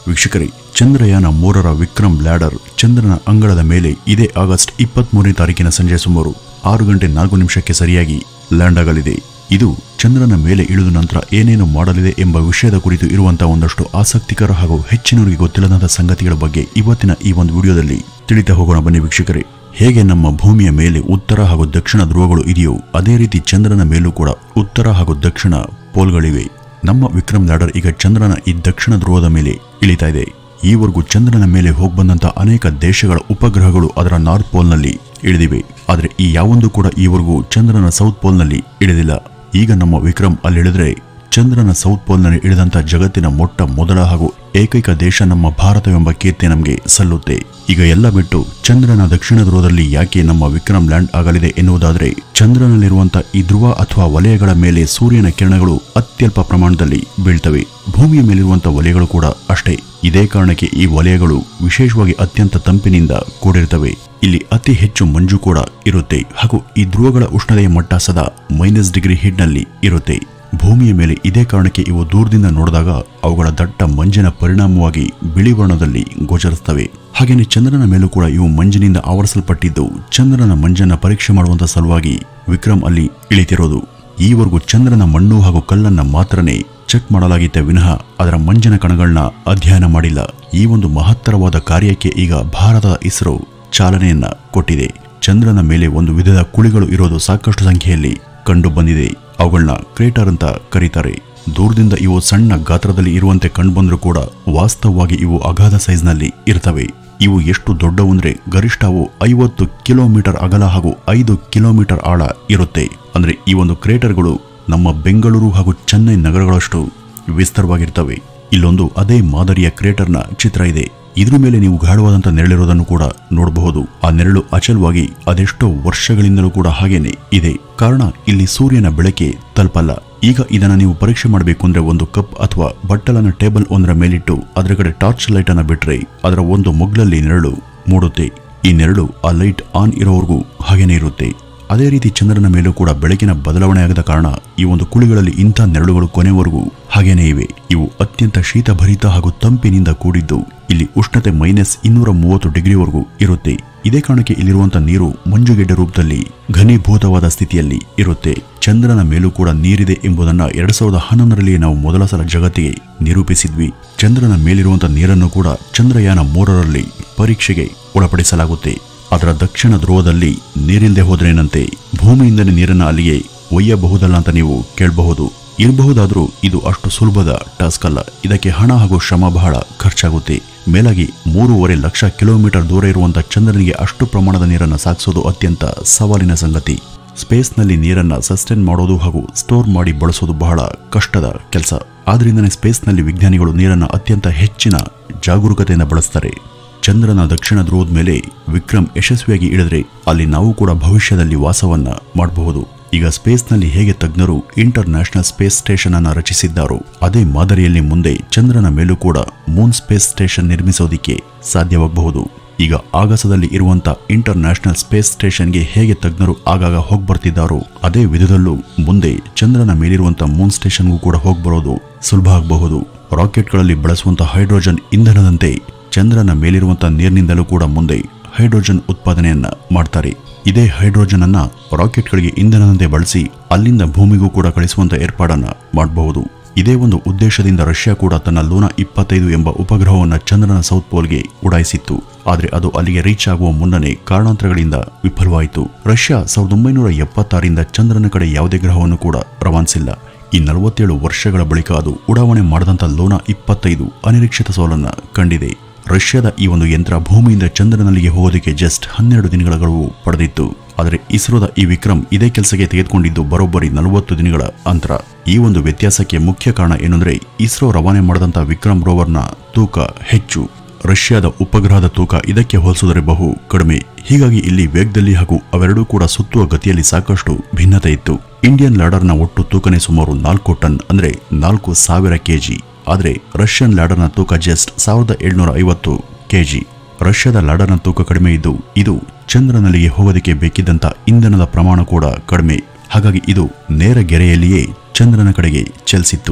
ವೀಕ್ಷಕರೇ ಚಂದ್ರಯಾನ ಮೂರರ ವಿಕ್ರಮ್ ಲ್ಯಾಡರ್ ಚಂದ್ರನ ಅಂಗಳದ ಮೇಲೆ ಇದೇ ಆಗಸ್ಟ್ ಇಪ್ಪತ್ಮೂರನೇ ತಾರೀಕಿನ ಸಂಜೆ ಸುಮಾರು ಆರು ಗಂಟೆ ನಾಲ್ಕು ನಿಮಿಷಕ್ಕೆ ಸರಿಯಾಗಿ ಲ್ಯಾಂಡ್ ಆಗಲಿದೆ ಇದು ಚಂದ್ರನ ಮೇಲೆ ಇಳಿದ ನಂತರ ಏನೇನು ಮಾಡಲಿದೆ ಎಂಬ ವಿಷಯದ ಕುರಿತು ಇರುವಂತಹ ಒಂದಷ್ಟು ಆಸಕ್ತಿಕರ ಹಾಗೂ ಹೆಚ್ಚಿನವರಿಗೆ ಗೊತ್ತಿಲ್ಲದಂತಹ ಸಂಗತಿಗಳ ಬಗ್ಗೆ ಇವತ್ತಿನ ಈ ಒಂದು ವಿಡಿಯೋದಲ್ಲಿ ತಿಳಿತಾ ಹೋಗೋಣ ಬನ್ನಿ ವೀಕ್ಷಕರೇ ಹೇಗೆ ನಮ್ಮ ಭೂಮಿಯ ಮೇಲೆ ಉತ್ತರ ಹಾಗೂ ದಕ್ಷಿಣ ಧ್ರುವಗಳು ಇದೆಯೋ ಅದೇ ರೀತಿ ಚಂದ್ರನ ಮೇಲೂ ಕೂಡ ಉತ್ತರ ಹಾಗೂ ದಕ್ಷಿಣ ಪೋಲ್ಗಳಿವೆ ನಮ್ಮ ವಿಕ್ರಮ್ ಲ್ಯಾಡರ್ ಈಗ ಚಂದ್ರನ ಈ ದಕ್ಷಿಣ ಧ್ರುವದ ಮೇಲೆ ಇಳಿತಾ ಇದೆ ಈವರೆಗೂ ಚಂದ್ರನ ಮೇಲೆ ಹೋಗ್ಬಂದಂತ ಅನೇಕ ದೇಶಗಳ ಉಪಗ್ರಹಗಳು ಅದರ ನಾರ್ತ್ ಪೋಲ್ನಲ್ಲಿ ಇಳಿದಿವೆ ಆದರೆ ಈ ಯಾವೊಂದು ಕೂಡ ಈವರೆಗೂ ಚಂದ್ರನ ಸೌತ್ ಪೋಲ್ನಲ್ಲಿ ಇಳಿದಿಲ್ಲ ಈಗ ನಮ್ಮ ವಿಕ್ರಮ್ ಅಲ್ಲಿಳಿದ್ರೆ ಚಂದ್ರನ ಸೌತ್ ಪೋಲ್ನಲ್ಲಿ ಇಳಿದಂತ ಜಗತ್ತಿನ ಮೊಟ್ಟ ಮೊದಲ ಹಾಗೂ ಏಕೈಕ ದೇಶ ನಮ್ಮ ಭಾರತವೆಂಬ ಕೀರ್ತಿ ನಮಗೆ ಸಲ್ಲುತ್ತೆ ಈಗ ಎಲ್ಲ ಬಿಟ್ಟು ಚಂದ್ರನ ದಕ್ಷಿಣ ಧ್ರುವದಲ್ಲಿ ಯಾಕೆ ನಮ್ಮ ವಿಕ್ರಮ್ ಲ್ಯಾಂಡ್ ಆಗಲಿದೆ ಎನ್ನುವುದಾದ್ರೆ ಚಂದ್ರನಲ್ಲಿರುವಂತ ಈ ಧ್ರುವ ಅಥವಾ ವಲಯಗಳ ಮೇಲೆ ಸೂರ್ಯನ ಕಿರಣಗಳು ಅತ್ಯಲ್ಪ ಪ್ರಮಾಣದಲ್ಲಿ ಬೀಳ್ತವೆ ಭೂಮಿಯ ಮೇಲಿರುವಂತ ವಲಯಗಳು ಕೂಡ ಅಷ್ಟೇ ಇದೇ ಕಾರಣಕ್ಕೆ ಈ ವಲಯಗಳು ವಿಶೇಷವಾಗಿ ಅತ್ಯಂತ ತಂಪಿನಿಂದ ಕೂಡಿರ್ತವೆ ಇಲ್ಲಿ ಅತಿ ಹೆಚ್ಚು ಮಂಜು ಕೂಡ ಇರುತ್ತೆ ಹಾಗೂ ಈ ಧ್ರುವಗಳ ಉಷ್ಣತೆಯ ಮಟ್ಟ ಸದಾ ಮೈನಸ್ ಡಿಗ್ರಿ ಹೀಟ್ನಲ್ಲಿ ಇರುತ್ತೆ ಭೂಮಿಯ ಮೇಲೆ ಇದೇ ಕಾರಣಕ್ಕೆ ಇವು ದೂರದಿಂದ ನೋಡಿದಾಗ ಅವುಗಳ ದಟ್ಟ ಮಂಜಿನ ಪರಿಣಾಮವಾಗಿ ಬಿಳಿ ವರ್ಣದಲ್ಲಿ ಗೋಚರಿಸ್ತವೆ ಹಾಗೇನೆ ಚಂದ್ರನ ಮೇಲೂ ಕೂಡ ಇವು ಮಂಜಿನಿಂದ ಆವರಿಸಲ್ಪಟ್ಟಿದ್ದು ಚಂದ್ರನ ಮಂಜನ್ನ ಪರೀಕ್ಷೆ ಮಾಡುವಂತ ಸಲುವಾಗಿ ವಿಕ್ರಮ್ ಅಲ್ಲಿ ಇಳಿತಿರೋದು ಈವರೆಗೂ ಚಂದ್ರನ ಮಣ್ಣು ಹಾಗೂ ಕಲ್ಲನ್ನ ಮಾತ್ರನೇ ಚೆಕ್ ಮಾಡಲಾಗಿತ್ತೆ ವಿನಃ ಅದರ ಮಂಜಿನ ಕಣಗಳನ್ನ ಅಧ್ಯಯನ ಮಾಡಿಲ್ಲ ಈ ಒಂದು ಮಹತ್ತರವಾದ ಕಾರ್ಯಕ್ಕೆ ಈಗ ಭಾರತದ ಇಸ್ರೋ ಚಾಲನೆಯನ್ನ ಕೊಟ್ಟಿದೆ ಚಂದ್ರನ ಮೇಲೆ ಒಂದು ವಿಧದ ಕುಳಿಗಳು ಇರೋದು ಸಾಕಷ್ಟು ಸಂಖ್ಯೆಯಲ್ಲಿ ಕಂಡು ಬಂದಿದೆ ಅವುಗಳನ್ನ ಕ್ರೇಟರ್ ಅಂತ ಕರೀತಾರೆ ದೂರದಿಂದ ಇವು ಸಣ್ಣ ಗಾತ್ರದಲ್ಲಿ ಇರುವಂತೆ ಕಂಡುಬಂದರೂ ಕೂಡ ವಾಸ್ತವವಾಗಿ ಇವು ಅಗಾಧ ಸೈಜ್ನಲ್ಲಿ ಇರ್ತವೆ ಇವು ಎಷ್ಟು ದೊಡ್ಡವು ಅಂದ್ರೆ ಗರಿಷ್ಠ ಅವು ಐವತ್ತು ಕಿಲೋಮೀಟರ್ ಅಗಲ ಹಾಗೂ ಐದು ಕಿಲೋಮೀಟರ್ ಆಳ ಇರುತ್ತೆ ಅಂದ್ರೆ ಈ ಒಂದು ಕ್ರೇಟರ್ಗಳು ನಮ್ಮ ಬೆಂಗಳೂರು ಹಾಗೂ ಚೆನ್ನೈ ನಗರಗಳಷ್ಟು ವಿಸ್ತಾರವಾಗಿರ್ತವೆ ಇಲ್ಲೊಂದು ಅದೇ ಮಾದರಿಯ ಕ್ರೇಟರ್ನ ಚಿತ್ರ ಇದೆ ಇದ್ರ ಮೇಲೆ ನೀವು ಗಾಢವಾದಂತ ನೆರಳಿರೋದನ್ನು ಕೂಡ ನೋಡಬಹುದು ಆ ನೆರಳು ಅಚಲವಾಗಿ ಅದೆಷ್ಟೋ ವರ್ಷಗಳಿಂದಲೂ ಕೂಡ ಹಾಗೇನೆ ಇದೆ ಕಾರಣ ಇಲ್ಲಿ ಸೂರ್ಯನ ಬೆಳಕೆ ತಲುಪಲ್ಲ ಈಗ ಇದನ್ನ ನೀವು ಪರೀಕ್ಷೆ ಮಾಡಬೇಕು ಅಂದ್ರೆ ಒಂದು ಕಪ್ ಅಥವಾ ಬಟ್ಟಲನ್ನ ಟೇಬಲ್ ಒಂದರ ಮೇಲಿಟ್ಟು ಅದರ ಕಡೆ ಟಾರ್ಚ್ ಲೈಟ್ ಅನ್ನ ಬಿಟ್ರೆ ಅದರ ಒಂದು ಮೊಗ್ಲಲ್ಲಿ ನೆರಳು ಮೂಡುತ್ತೆ ಈ ನೆರಳು ಆ ಲೈಟ್ ಆನ್ ಇರೋವರೆಗೂ ಹಾಗೇನೆ ಇರುತ್ತೆ ಅದೇ ರೀತಿ ಚಂದ್ರನ ಮೇಲೂ ಕೂಡ ಬೆಳಕಿನ ಬದಲಾವಣೆ ಆಗದ ಕಾರಣ ಈ ಒಂದು ಕುಳಿಗಳಲ್ಲಿ ಇಂಥ ನೆರಳುಗಳು ಕೊನೆವರೆಗೂ ಹಾಗೇನೇ ಇವೆ ಇವು ಅತ್ಯಂತ ಶೀತಭರಿತ ಹಾಗೂ ತಂಪಿನಿಂದ ಕೂಡಿದ್ದು ಇಲ್ಲಿ ಉಷ್ಣತೆ ಮೈನಸ್ ಇನ್ನೂರ ಮೂವತ್ತು ಡಿಗ್ರಿವರೆಗೂ ಇರುತ್ತೆ ಇದೇ ಕಾರಣಕ್ಕೆ ಇಲ್ಲಿರುವಂತಹ ನೀರು ಮಂಜುಗೆಡ್ಡೆ ರೂಪದಲ್ಲಿ ಘನೀಭೂತವಾದ ಸ್ಥಿತಿಯಲ್ಲಿ ಇರುತ್ತೆ ಚಂದ್ರನ ಮೇಲೂ ಕೂಡ ನೀರಿದೆ ಎಂಬುದನ್ನ ಎರಡ್ ಸಾವಿರದ ಹನ್ನೊಂದರಲ್ಲಿ ನಾವು ಮೊದಲ ಸಲ ಜಗತ್ತಿಗೆ ನಿರೂಪಿಸಿದ್ವಿ ಚಂದ್ರನ ಮೇಲಿರುವಂತಹ ನೀರನ್ನು ಕೂಡ ಚಂದ್ರಯಾನ ಮೂರರಲ್ಲಿ ಪರೀಕ್ಷೆಗೆ ಒಳಪಡಿಸಲಾಗುತ್ತೆ ಅದರ ದಕ್ಷಿಣ ಧ್ರುವದಲ್ಲಿ ನೀರಿಲ್ಲದೆ ಹೋದ್ರೇನಂತೆ ಭೂಮಿಯಿಂದಲೇ ನೀರನ್ನ ಅಲ್ಲಿಗೆ ಒಯ್ಯಬಹುದಲ್ಲ ಅಂತ ನೀವು ಕೇಳಬಹುದು ಇರಬಹುದಾದ್ರೂ ಇದು ಅಷ್ಟು ಸುಲಭದ ಟಾಸ್ಕ್ ಅಲ್ಲ ಇದಕ್ಕೆ ಹಣ ಹಾಗೂ ಶ್ರಮ ಬಹಳ ಖರ್ಚಾಗುತ್ತೆ ಮೇಲಾಗಿ ಮೂರುವರೆ ಲಕ್ಷ ಕಿಲೋಮೀಟರ್ ದೂರ ಇರುವಂತಹ ಚಂದ್ರನಿಗೆ ಅಷ್ಟು ಪ್ರಮಾಣದ ನೀರನ್ನು ಸಾಗಿಸೋದು ಅತ್ಯಂತ ಸವಾಲಿನ ಸಂಗತಿ ಸ್ಪೇಸ್ನಲ್ಲಿ ನೀರನ್ನ ಸಸ್ಟೈನ್ ಮಾಡೋದು ಹಾಗೂ ಸ್ಟೋರ್ ಮಾಡಿ ಬಳಸೋದು ಬಹಳ ಕಷ್ಟದ ಕೆಲಸ ಆದ್ರಿಂದನೇ ಸ್ಪೇಸ್ನಲ್ಲಿ ವಿಜ್ಞಾನಿಗಳು ನೀರನ್ನ ಅತ್ಯಂತ ಹೆಚ್ಚಿನ ಜಾಗರೂಕತೆಯಿಂದ ಬಳಸ್ತಾರೆ ಚಂದ್ರನ ದಕ್ಷಿಣ ಧ್ರುವದ ಮೇಲೆ ವಿಕ್ರಮ್ ಯಶಸ್ವಿಯಾಗಿ ಇಳಿದ್ರೆ ಅಲ್ಲಿ ನಾವು ಕೂಡ ಭವಿಷ್ಯದಲ್ಲಿ ವಾಸವನ್ನ ಮಾಡಬಹುದು ಈಗ ಸ್ಪೇಸ್ನಲ್ಲಿ ಹೇಗೆ ತಜ್ಞರು ಇಂಟರ್ ನ್ಯಾಷನಲ್ ಸ್ಪೇಸ್ ಸ್ಟೇಷನ್ ಅನ್ನ ರಚಿಸಿದ್ದಾರೋ ಅದೇ ಮಾದರಿಯಲ್ಲಿ ಮುಂದೆ ಚಂದ್ರನ ಮೇಲೂ ಕೂಡ ಮೂನ್ ಸ್ಪೇಸ್ ಸ್ಟೇಷನ್ ನಿರ್ಮಿಸೋದಿಕ್ಕೆ ಸಾಧ್ಯವಾಗಬಹುದು ಈಗ ಆಗಸದಲ್ಲಿ ಇರುವಂತ ಇಂಟರ್ ನ್ಯಾಷನಲ್ ಸ್ಪೇಸ್ ಸ್ಟೇಷನ್ಗೆ ಹೇಗೆ ತಜ್ಞರು ಆಗಾಗ ಹೋಗ್ಬರ್ತಿದ್ದಾರೋ ಅದೇ ವಿಧದಲ್ಲೂ ಮುಂದೆ ಚಂದ್ರನ ಮೇಲಿರುವಂತ ಮೂನ್ ಸ್ಟೇಷನ್ಗೂ ಕೂಡ ಹೋಗ್ಬರೋದು ಸುಲಭ ಆಗಬಹುದು ರಾಕೆಟ್ಗಳಲ್ಲಿ ಬಳಸುವಂತ ಹೈಡ್ರೋಜನ್ ಇಂಧನದಂತೆ ಚಂದ್ರನ ಮೇಲಿರುವಂತಹ ನೀರಿನಿಂದಲೂ ಕೂಡ ಮುಂದೆ ಹೈಡ್ರೋಜನ್ ಉತ್ಪಾದನೆಯನ್ನ ಮಾಡ್ತಾರೆ ಇದೇ ಹೈಡ್ರೋಜನ್ ಅನ್ನ ರಾಕೆಟ್ಗಳಿಗೆ ಇಂಧನದಂತೆ ಬಳಸಿ ಅಲ್ಲಿಂದ ಭೂಮಿಗೂ ಕೂಡ ಕಳಿಸುವಂತ ಏರ್ಪಾಡನ್ನ ಮಾಡಬಹುದು ಇದೇ ಒಂದು ಉದ್ದೇಶದಿಂದ ರಷ್ಯಾ ಕೂಡ ತನ್ನ ಲೂನಾ ಇಪ್ಪತ್ತೈದು ಎಂಬ ಉಪಗ್ರಹವನ್ನ ಚಂದ್ರನ ಸೌತ್ ಪೋಲ್ಗೆ ಉಡಾಯಿಸಿತ್ತು ಆದರೆ ಅದು ಅಲ್ಲಿಗೆ ರೀಚ್ ಆಗುವ ಮುನ್ನನೇ ಕಾರಣಾಂತರಗಳಿಂದ ವಿಫಲವಾಯಿತು ರಷ್ಯಾ ಸಾವಿರದ ಒಂಬೈನೂರ ಎಪ್ಪತ್ತಾರರಿಂದ ಚಂದ್ರನ ಕಡೆ ಯಾವುದೇ ಗ್ರಹವನ್ನು ಕೂಡ ರವಾನಿಸಿಲ್ಲ ಈ ನಲವತ್ತೇಳು ವರ್ಷಗಳ ಬಳಿಕ ಅದು ಉಡಾವಣೆ ಮಾಡದಂತ ಲೋನಾ ಇಪ್ಪತ್ತೈದು ಅನಿರೀಕ್ಷಿತ ಸೋಲನ್ನ ಕಂಡಿದೆ ರಷ್ಯಾದ ಈ ಒಂದು ಯಂತ್ರ ಭೂಮಿಯಿಂದ ಚಂದ್ರನಲ್ಲಿಗೆ ಹೋಗೋದಕ್ಕೆ ಜಸ್ಟ್ ಹನ್ನೆರಡು ದಿನಗಳ ಗಡುವು ಪಡೆದಿತ್ತು ಆದರೆ ಇಸ್ರೋದ ಈ ವಿಕ್ರಮ್ ಇದೇ ಕೆಲಸಕ್ಕೆ ತೆಗೆದುಕೊಂಡಿದ್ದು ಬರೋಬ್ಬರಿ ನಲವತ್ತು ದಿನಗಳ ಅಂತರ ಈ ಒಂದು ವ್ಯತ್ಯಾಸಕ್ಕೆ ಮುಖ್ಯ ಕಾರಣ ಏನಂದ್ರೆ ಇಸ್ರೋ ರವಾನೆ ಮಾಡಿದಂತ ವಿಕ್ರಮ್ ರೋವರ್ನ ತೂಕ ಹೆಚ್ಚು ರಷ್ಯಾದ ಉಪಗ್ರಹದ ತೂಕ ಇದಕ್ಕೆ ಹೋಲಿಸಿದರೆ ಬಹು ಕಡಿಮೆ ಹೀಗಾಗಿ ಇಲ್ಲಿ ವೇಗದಲ್ಲಿ ಹಾಗೂ ಅವೆರಡೂ ಕೂಡ ಸುತ್ತುವ ಗತಿಯಲ್ಲಿ ಸಾಕಷ್ಟು ಭಿನ್ನತೆ ಇತ್ತು ಇಂಡಿಯನ್ ಲ್ಯಾಡರ್ನ ಒಟ್ಟು ತೂಕನೇ ಸುಮಾರು ನಾಲ್ಕು ಟನ್ ಅಂದ್ರೆ ನಾಲ್ಕು ಸಾವಿರ ಕೆಜಿ ಆದರೆ ರಷ್ಯನ್ ಲ್ಯಾಡರ್ನ ತೂಕ ಜಸ್ಟ್ ಸಾವಿರದ ಏಳ್ನೂರ ಐವತ್ತು ಕೆಜಿ ರಷ್ಯಾದ ಲ್ಯಾಡರ್ನ ತೂಕ ಕಡಿಮೆ ಇದ್ದು ಇದು ಚಂದ್ರನಲ್ಲಿಗೆ ಹೋಗೋದಕ್ಕೆ ಬೇಕಿದ್ದಂತ ಇಂಧನದ ಪ್ರಮಾಣ ಕೂಡ ಕಡಿಮೆ ಹಾಗಾಗಿ ಇದು ನೇರ ಗೆರೆಯಲ್ಲಿಯೇ ಚಂದ್ರನ ಕಡೆಗೆ ಚಲಿಸಿತ್ತು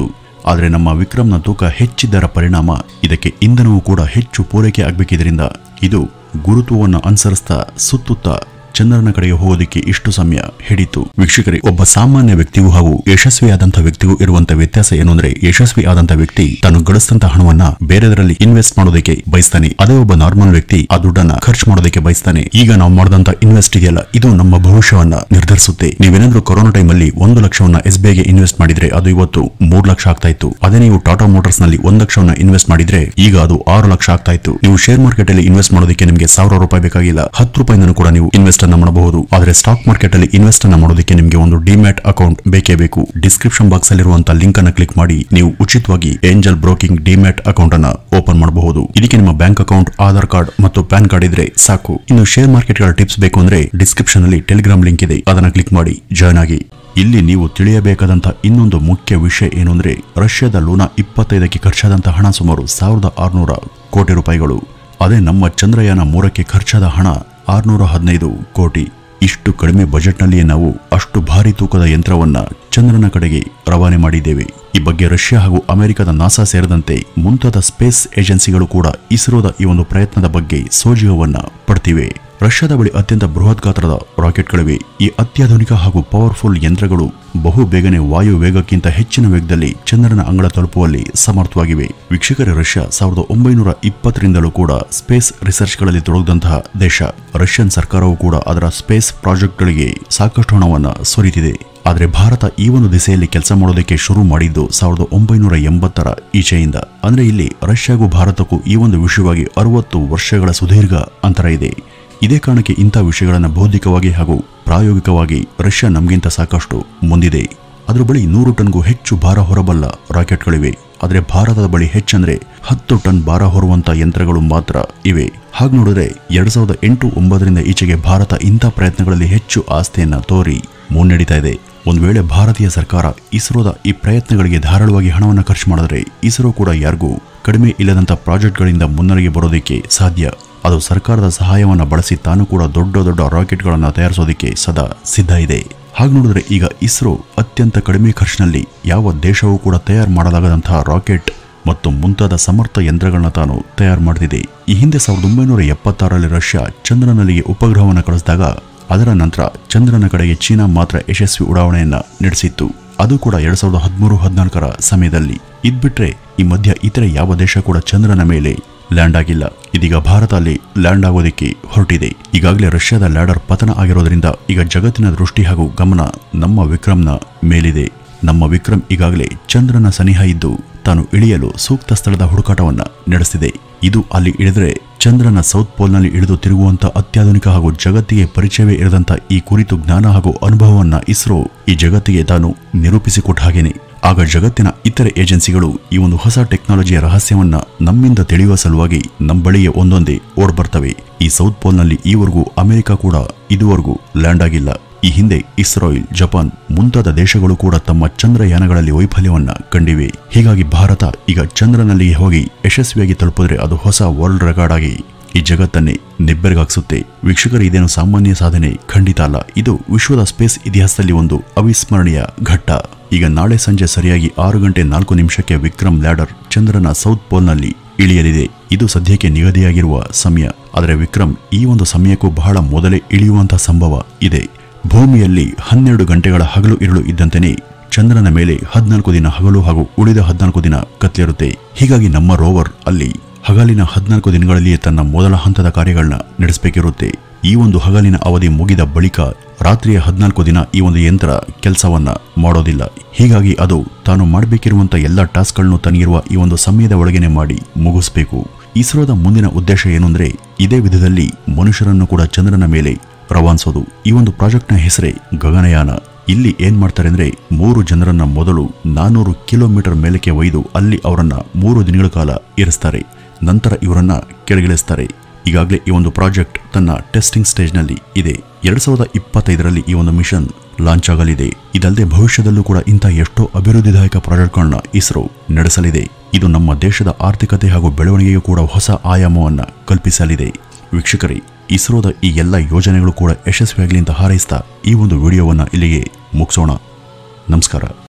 ಆದರೆ ನಮ್ಮ ವಿಕ್ರಮ್ನ ತೂಕ ಹೆಚ್ಚಿದ್ದರ ಪರಿಣಾಮ ಇದಕ್ಕೆ ಇಂಧನವೂ ಕೂಡ ಹೆಚ್ಚು ಪೂರೈಕೆ ಆಗಬೇಕಿದ್ರಿಂದ ಇದು ಗುರುತ್ವವನ್ನು ಅನುಸರಿಸ್ತಾ ಸುತ್ತುತ್ತಾ ಚಂದ್ರನ ಕಡೆಗೆ ಹೋಗೋದಕ್ಕೆ ಇಷ್ಟು ಸಮಯ ಹಿಡಿತು ವೀಕ್ಷಕರೇ ಒಬ್ಬ ಸಾಮಾನ್ಯ ವ್ಯಕ್ತಿಗೂ ಹಾಗೂ ಯಶಸ್ವಿಯಾದಂತಹ ವ್ಯಕ್ತಿಗೂ ಇರುವಂತ ವ್ಯತ್ಯಾಸ ಏನು ಅಂದ್ರೆ ಯಶಸ್ವಿ ಆದಂತ ವ್ಯಕ್ತಿ ತಾನು ಗಳಿಸಿದಂತ ಹಣವನ್ನ ಬೇರೆದರಲ್ಲಿ ಇನ್ವೆಸ್ಟ್ ಮಾಡೋದಕ್ಕೆ ಬಯಸ್ತಾನೆ ಅದೇ ಒಬ್ಬ ನಾರ್ಮಲ್ ವ್ಯಕ್ತಿ ಆ ದುಡ್ಡನ್ನ ಖರ್ಚು ಮಾಡೋದಕ್ಕೆ ಬಯಸ್ತಾನೆ ಈಗ ನಾವು ಮಾಡಿದಂತ ಇನ್ವೆಸ್ಟ್ ಇದೆಯಲ್ಲ ಇದು ನಮ್ಮ ಭವಿಷ್ಯವನ್ನ ನಿರ್ಧರಿಸುತ್ತೆ ನೀವೇನಾದ್ರೂ ಕೊರೋನಾ ಟೈಮ್ ಅಲ್ಲಿ ಒಂದು ಲಕ್ಷವನ್ನ ಎಸ್ ಬಿ ಐಗೆ ಇನ್ವೆಸ್ಟ್ ಮಾಡಿದ್ರೆ ಅದು ಇವತ್ತು ಮೂರು ಲಕ್ಷ ಆಗ್ತಾ ಇತ್ತು ಅದೇ ನೀವು ಟಾಟಾ ಮೋಟಾರ್ಸ್ ನಲ್ಲಿ ಒಂದ್ ಲಕ್ಷವನ್ನ ಇನ್ವೆಸ್ಟ್ ಮಾಡಿದ್ರೆ ಈಗ ಅದು ಆರು ಲಕ್ಷ ಆಗ್ತಾ ಇತ್ತು ನೀವು ಶೇರ್ ಮಾರ್ಕೆಟ್ ಅಲ್ಲಿ ಇನ್ವೆಸ್ಟ್ ಮಾಡೋದಕ್ಕೆ ನಿಮಗೆ ಸಾವಿರ ರೂಪಾಯಿ ಬೇಕಾಗಿಲ್ಲ ಹತ್ತು ರೂಪಾಯಿಂದನೂ ಕೂಡ ನೀವು ಇನ್ವೆಸ್ಟ್ ಅನ್ನ ಮಾಡಬಹುದು ಆದರೆ ಸ್ಟಾಕ್ ಮಾರ್ಕೆಟ್ ಅಲ್ಲಿ ಇನ್ವೆಸ್ಟ್ ಅನ್ನ ಮಾಡೋದಕ್ಕೆ ನಿಮಗೆ ಒಂದು ಡಿಮ್ಯಾಟ್ ಅಕೌಂಟ್ ಬೇಕೇ ಬೇಕು ಡಿಸ್ಕ್ರಿಪ್ಷನ್ ಬಾಕ್ಸ್ ಅಲ್ಲಿರುವಂತಹ ಲಿಂಕ್ ಅನ್ನ ಕ್ಲಿಕ್ ಮಾಡಿ ನೀವು ಉಚಿತವಾಗಿ ಏಂಜಲ್ ಬ್ರೋಕಿಂಗ್ ಡಿಮ್ಯಾಟ್ ಅಕೌಂಟ್ ಅನ್ನ ಓಪನ್ ಮಾಡಬಹುದು ಇದಕ್ಕೆ ನಿಮ್ಮ ಬ್ಯಾಂಕ್ ಅಕೌಂಟ್ ಆಧಾರ್ ಕಾರ್ಡ್ ಮತ್ತು ಪ್ಯಾನ್ ಕಾರ್ಡ್ ಇದ್ರೆ ಸಾಕು ಇನ್ನು ಶೇರ್ ಮಾರ್ಕೆಟ್ ಗಳ ಟಿಪ್ಸ್ ಬೇಕು ಅಂದ್ರೆ ಡಿಸ್ಕ್ರಿಪ್ಷನ್ ಅಲ್ಲಿ ಟೆಲಿಗ್ರಾಮ್ ಲಿಂಕ್ ಇದೆ ಅದನ್ನ ಕ್ಲಿಕ್ ಮಾಡಿ ಜಾಯ್ನ್ ಆಗಿ ಇಲ್ಲಿ ನೀವು ತಿಳಿಯಬೇಕಾದಂತ ಇನ್ನೊಂದು ಮುಖ್ಯ ವಿಷಯ ಏನು ಅಂದ್ರೆ ರಷ್ಯಾದ ಲೂನಾ ಇಪ್ಪತ್ತೈದಕ್ಕೆ ಖರ್ಚಾದಂತ ಹಣ ಸುಮಾರು ಸಾವಿರದ ಆರುನೂರ ಕೋಟಿ ರೂಪಾಯಿಗಳು ಅದೇ ನಮ್ಮ ಚಂದ್ರಯಾನ ಮೂರಕ್ಕೆ ಖರ್ಚಾದ ಹಣ ಆರ್ನೂರ ಹದಿನೈದು ಕೋಟಿ ಇಷ್ಟು ಕಡಿಮೆ ಬಜೆಟ್ನಲ್ಲಿಯೇ ನಾವು ಅಷ್ಟು ಭಾರಿ ತೂಕದ ಯಂತ್ರವನ್ನ ಚಂದ್ರನ ಕಡೆಗೆ ರವಾನೆ ಮಾಡಿದ್ದೇವೆ ಈ ಬಗ್ಗೆ ರಷ್ಯಾ ಹಾಗೂ ಅಮೆರಿಕದ ನಾಸಾ ಸೇರಿದಂತೆ ಮುಂತಾದ ಸ್ಪೇಸ್ ಏಜೆನ್ಸಿಗಳು ಕೂಡ ಇಸ್ರೋದ ಈ ಒಂದು ಪ್ರಯತ್ನದ ಬಗ್ಗೆ ಸೋಜಿಗವನ್ನ ಪಡ್ತಿವೆ ರಷ್ಯಾದ ಬಳಿ ಅತ್ಯಂತ ಬೃಹತ್ ಗಾತ್ರದ ರಾಕೆಟ್ಗಳಿವೆ ಈ ಅತ್ಯಾಧುನಿಕ ಹಾಗೂ ಪವರ್ಫುಲ್ ಯಂತ್ರಗಳು ಬಹು ಬೇಗನೆ ವಾಯು ವೇಗಕ್ಕಿಂತ ಹೆಚ್ಚಿನ ವೇಗದಲ್ಲಿ ಚಂದ್ರನ ಅಂಗಳ ತಲುಪುವಲ್ಲಿ ಸಮರ್ಥವಾಗಿವೆ ವೀಕ್ಷಕರೇ ರಷ್ಯಾ ಸಾವಿರದ ಒಂಬೈನೂರ ಇಪ್ಪತ್ತರಿಂದಲೂ ಕೂಡ ಸ್ಪೇಸ್ ರಿಸರ್ಚ್ಗಳಲ್ಲಿ ತೊಡಗಿದಂತಹ ದೇಶ ರಷ್ಯನ್ ಸರ್ಕಾರವು ಕೂಡ ಅದರ ಸ್ಪೇಸ್ ಪ್ರಾಜೆಕ್ಟ್ಗಳಿಗೆ ಸಾಕಷ್ಟು ಹಣವನ್ನ ಸುರಿತಿದೆ ಆದರೆ ಭಾರತ ಈ ಒಂದು ದಿಸೆಯಲ್ಲಿ ಕೆಲಸ ಮಾಡೋದಕ್ಕೆ ಶುರು ಮಾಡಿದ್ದು ಸಾವಿರದ ಒಂಬೈನೂರ ಎಂಬತ್ತರ ಈಚೆಯಿಂದ ಅಂದ್ರೆ ಇಲ್ಲಿ ರಷ್ಯಾಗೂ ಭಾರತಕ್ಕೂ ಈ ಒಂದು ವಿಷಯವಾಗಿ ಅರವತ್ತು ವರ್ಷಗಳ ಸುದೀರ್ಘ ಅಂತರ ಇದೆ ಇದೇ ಕಾರಣಕ್ಕೆ ಇಂಥ ವಿಷಯಗಳನ್ನು ಬೌದ್ಧಿಕವಾಗಿ ಹಾಗೂ ಪ್ರಾಯೋಗಿಕವಾಗಿ ರಷ್ಯಾ ನಮಗಿಂತ ಸಾಕಷ್ಟು ಮುಂದಿದೆ ಅದರ ಬಳಿ ನೂರು ಟನ್ಗೂ ಹೆಚ್ಚು ಭಾರ ಹೊರಬಲ್ಲ ರಾಕೆಟ್ಗಳಿವೆ ಆದರೆ ಭಾರತದ ಬಳಿ ಹೆಚ್ಚಂದ್ರೆ ಹತ್ತು ಟನ್ ಭಾರ ಹೊರುವಂತ ಯಂತ್ರಗಳು ಮಾತ್ರ ಇವೆ ಹಾಗೆ ನೋಡಿದ್ರೆ ಎರಡ್ ಸಾವಿರದ ಎಂಟು ಒಂಬತ್ತರಿಂದ ಈಚೆಗೆ ಭಾರತ ಇಂಥ ಪ್ರಯತ್ನಗಳಲ್ಲಿ ಹೆಚ್ಚು ಆಸ್ತಿಯನ್ನ ತೋರಿ ಮುನ್ನಡೀತಾ ಇದೆ ಒಂದು ವೇಳೆ ಭಾರತೀಯ ಸರ್ಕಾರ ಇಸ್ರೋದ ಈ ಪ್ರಯತ್ನಗಳಿಗೆ ಧಾರಾಳವಾಗಿ ಹಣವನ್ನು ಖರ್ಚು ಮಾಡಿದ್ರೆ ಇಸ್ರೋ ಕೂಡ ಯಾರಿಗೂ ಕಡಿಮೆ ಇಲ್ಲದಂತ ಪ್ರಾಜೆಕ್ಟ್ಗಳಿಂದ ಮುನ್ನಡೆಗೆ ಬರೋದಕ್ಕೆ ಸಾಧ್ಯ ಅದು ಸರ್ಕಾರದ ಸಹಾಯವನ್ನ ಬಳಸಿ ತಾನು ಕೂಡ ದೊಡ್ಡ ದೊಡ್ಡ ರಾಕೆಟ್ಗಳನ್ನು ತಯಾರಿಸೋದಕ್ಕೆ ಸದಾ ಸಿದ್ಧ ಇದೆ ಹಾಗೆ ನೋಡಿದ್ರೆ ಈಗ ಇಸ್ರೋ ಅತ್ಯಂತ ಕಡಿಮೆ ಖರ್ಚಿನಲ್ಲಿ ಯಾವ ದೇಶವೂ ಕೂಡ ತಯಾರು ಮಾಡಲಾಗದಂತಹ ರಾಕೆಟ್ ಮತ್ತು ಮುಂತಾದ ಸಮರ್ಥ ಯಂತ್ರಗಳನ್ನ ತಾನು ತಯಾರು ಮಾಡ್ತಿದೆ ಈ ಹಿಂದೆ ಸಾವಿರದ ಒಂಬೈನೂರ ಎಪ್ಪತ್ತಾರರಲ್ಲಿ ರಷ್ಯಾ ಚಂದ್ರನಲ್ಲಿಗೆ ಉಪಗ್ರಹವನ್ನು ಕಳಿಸಿದಾಗ ಅದರ ನಂತರ ಚಂದ್ರನ ಕಡೆಗೆ ಚೀನಾ ಮಾತ್ರ ಯಶಸ್ವಿ ಉಡಾವಣೆಯನ್ನ ನಡೆಸಿತ್ತು ಅದು ಕೂಡ ಎರಡ್ ಸಾವಿರದ ಹದಿಮೂರು ಹದಿನಾಲ್ಕರ ಸಮಯದಲ್ಲಿ ಇದ್ಬಿಟ್ರೆ ಈ ಮಧ್ಯ ಇತರೆ ಯಾವ ದೇಶ ಕೂಡ ಚಂದ್ರನ ಮೇಲೆ ಲ್ಯಾಂಡ್ ಆಗಿಲ್ಲ ಇದೀಗ ಭಾರತ ಅಲ್ಲಿ ಲ್ಯಾಂಡ್ ಆಗೋದಕ್ಕೆ ಹೊರಟಿದೆ ಈಗಾಗಲೇ ರಷ್ಯಾದ ಲ್ಯಾಂಡರ್ ಪತನ ಆಗಿರೋದ್ರಿಂದ ಈಗ ಜಗತ್ತಿನ ದೃಷ್ಟಿ ಹಾಗೂ ಗಮನ ನಮ್ಮ ವಿಕ್ರಮ್ನ ಮೇಲಿದೆ ನಮ್ಮ ವಿಕ್ರಮ್ ಈಗಾಗಲೇ ಚಂದ್ರನ ಸನಿಹ ಇದ್ದು ತಾನು ಇಳಿಯಲು ಸೂಕ್ತ ಸ್ಥಳದ ಹುಡುಕಾಟವನ್ನ ನಡೆಸಿದೆ ಇದು ಅಲ್ಲಿ ಇಳಿದ್ರೆ ಚಂದ್ರನ ಸೌತ್ ಪೋಲ್ನಲ್ಲಿ ಇಳಿದು ತಿರುಗುವಂತ ಅತ್ಯಾಧುನಿಕ ಹಾಗೂ ಜಗತ್ತಿಗೆ ಪರಿಚಯವೇ ಇರದಂತ ಈ ಕುರಿತು ಜ್ಞಾನ ಹಾಗೂ ಅನುಭವವನ್ನ ಇಸ್ರೋ ಈ ಜಗತ್ತಿಗೆ ತಾನು ನಿರೂಪಿಸಿಕೊಟ್ಟ ಹಾಗೇನೆ ಆಗ ಜಗತ್ತಿನ ಇತರೆ ಏಜೆನ್ಸಿಗಳು ಈ ಒಂದು ಹೊಸ ಟೆಕ್ನಾಲಜಿಯ ರಹಸ್ಯವನ್ನ ನಮ್ಮಿಂದ ತಿಳಿಯುವ ಸಲುವಾಗಿ ನಮ್ಮ ಬಳಿಗೆ ಒಂದೊಂದೇ ಓಡ್ ಬರ್ತವೆ ಈ ಸೌತ್ ಪೋಲ್ನಲ್ಲಿ ಈವರೆಗೂ ಅಮೆರಿಕ ಕೂಡ ಇದುವರೆಗೂ ಲ್ಯಾಂಡ್ ಆಗಿಲ್ಲ ಈ ಹಿಂದೆ ಇಸ್ರಾಯಿಲ್ ಜಪಾನ್ ಮುಂತಾದ ದೇಶಗಳು ಕೂಡ ತಮ್ಮ ಚಂದ್ರಯಾನಗಳಲ್ಲಿ ವೈಫಲ್ಯವನ್ನ ಕಂಡಿವೆ ಹೀಗಾಗಿ ಭಾರತ ಈಗ ಚಂದ್ರನಲ್ಲಿ ಹೋಗಿ ಯಶಸ್ವಿಯಾಗಿ ತಲುಪಿದ್ರೆ ಅದು ಹೊಸ ವರ್ಲ್ಡ್ ರೆಕಾರ್ಡ್ ಆಗಿ ಈ ಜಗತ್ತನ್ನೇ ನಿಬ್ಬೆರಗಾಗಿಸುತ್ತೆ ವೀಕ್ಷಕರು ಇದೇನು ಸಾಮಾನ್ಯ ಸಾಧನೆ ಖಂಡಿತ ಅಲ್ಲ ಇದು ವಿಶ್ವದ ಸ್ಪೇಸ್ ಇತಿಹಾಸದಲ್ಲಿ ಒಂದು ಅವಿಸ್ಮರಣೀಯ ಘಟ್ಟ ಈಗ ನಾಳೆ ಸಂಜೆ ಸರಿಯಾಗಿ ಆರು ಗಂಟೆ ನಾಲ್ಕು ನಿಮಿಷಕ್ಕೆ ವಿಕ್ರಮ್ ಲ್ಯಾಡರ್ ಚಂದ್ರನ ಸೌತ್ ಪೋಲ್ನಲ್ಲಿ ಇಳಿಯಲಿದೆ ಇದು ಸದ್ಯಕ್ಕೆ ನಿಗದಿಯಾಗಿರುವ ಸಮಯ ಆದರೆ ವಿಕ್ರಮ್ ಈ ಒಂದು ಸಮಯಕ್ಕೂ ಬಹಳ ಮೊದಲೇ ಇಳಿಯುವಂತಹ ಸಂಭವ ಇದೆ ಭೂಮಿಯಲ್ಲಿ ಹನ್ನೆರಡು ಗಂಟೆಗಳ ಹಗಲು ಇರುಳು ಇದ್ದಂತೆಯೇ ಚಂದ್ರನ ಮೇಲೆ ಹದಿನಾಲ್ಕು ದಿನ ಹಗಲು ಹಾಗೂ ಉಳಿದ ಹದಿನಾಲ್ಕು ದಿನ ಕತ್ಲಿರುತ್ತೆ ಹೀಗಾಗಿ ನಮ್ಮ ರೋವರ್ ಅಲ್ಲಿ ಹಗಲಿನ ಹದಿನಾಲ್ಕು ದಿನಗಳಲ್ಲಿಯೇ ತನ್ನ ಮೊದಲ ಹಂತದ ಕಾರ್ಯಗಳನ್ನ ನಡೆಸಬೇಕಿರುತ್ತೆ ಈ ಒಂದು ಹಗಲಿನ ಅವಧಿ ಮುಗಿದ ಬಳಿಕ ರಾತ್ರಿಯ ಹದಿನಾಲ್ಕು ದಿನ ಈ ಒಂದು ಯಂತ್ರ ಕೆಲಸವನ್ನ ಮಾಡೋದಿಲ್ಲ ಹೀಗಾಗಿ ಅದು ತಾನು ಮಾಡಬೇಕಿರುವಂತ ಎಲ್ಲ ಟಾಸ್ಕ್ಗಳನ್ನು ತನಗಿರುವ ಈ ಒಂದು ಸಮಯದ ಒಳಗೇನೆ ಮಾಡಿ ಮುಗಿಸ್ಬೇಕು ಇಸ್ರೋದ ಮುಂದಿನ ಉದ್ದೇಶ ಏನು ಅಂದ್ರೆ ಇದೇ ವಿಧದಲ್ಲಿ ಮನುಷ್ಯರನ್ನು ಕೂಡ ಚಂದ್ರನ ಮೇಲೆ ರವಾನಿಸೋದು ಈ ಒಂದು ಪ್ರಾಜೆಕ್ಟ್ನ ಹೆಸರೇ ಗಗನಯಾನ ಇಲ್ಲಿ ಏನ್ ಮಾಡ್ತಾರೆ ಅಂದ್ರೆ ಮೂರು ಜನರನ್ನ ಮೊದಲು ನಾನೂರು ಕಿಲೋಮೀಟರ್ ಮೇಲಕ್ಕೆ ಒಯ್ದು ಅಲ್ಲಿ ಅವರನ್ನ ಮೂರು ದಿನಗಳ ಕಾಲ ಇರಿಸ್ತಾರೆ ನಂತರ ಇವರನ್ನ ಕೆಳಗಿಳಿಸ್ತಾರೆ ಈಗಾಗಲೇ ಈ ಒಂದು ಪ್ರಾಜೆಕ್ಟ್ ತನ್ನ ಟೆಸ್ಟಿಂಗ್ ಸ್ಟೇಜ್ನಲ್ಲಿ ಇದೆ ಎರಡ್ ಸಾವಿರದ ಇಪ್ಪತ್ತೈದರಲ್ಲಿ ಈ ಒಂದು ಮಿಷನ್ ಲಾಂಚ್ ಆಗಲಿದೆ ಇದಲ್ಲದೆ ಭವಿಷ್ಯದಲ್ಲೂ ಕೂಡ ಇಂಥ ಎಷ್ಟೋ ಅಭಿವೃದ್ಧಿದಾಯಕ ಪ್ರಾಜೆಕ್ಟ್ಗಳನ್ನ ಇಸ್ರೋ ನಡೆಸಲಿದೆ ಇದು ನಮ್ಮ ದೇಶದ ಆರ್ಥಿಕತೆ ಹಾಗೂ ಬೆಳವಣಿಗೆಗೂ ಕೂಡ ಹೊಸ ಆಯಾಮವನ್ನ ಕಲ್ಪಿಸಲಿದೆ ವೀಕ್ಷಕರೇ ಇಸ್ರೋದ ಈ ಎಲ್ಲ ಯೋಜನೆಗಳು ಕೂಡ ಯಶಸ್ವಿಯಾಗಲಿ ಅಂತ ಹಾರೈಸ್ತಾ ಈ ಒಂದು ವಿಡಿಯೋವನ್ನ ಇಲ್ಲಿಗೆ ಮುಗಿಸೋಣ ನಮಸ್ಕಾರ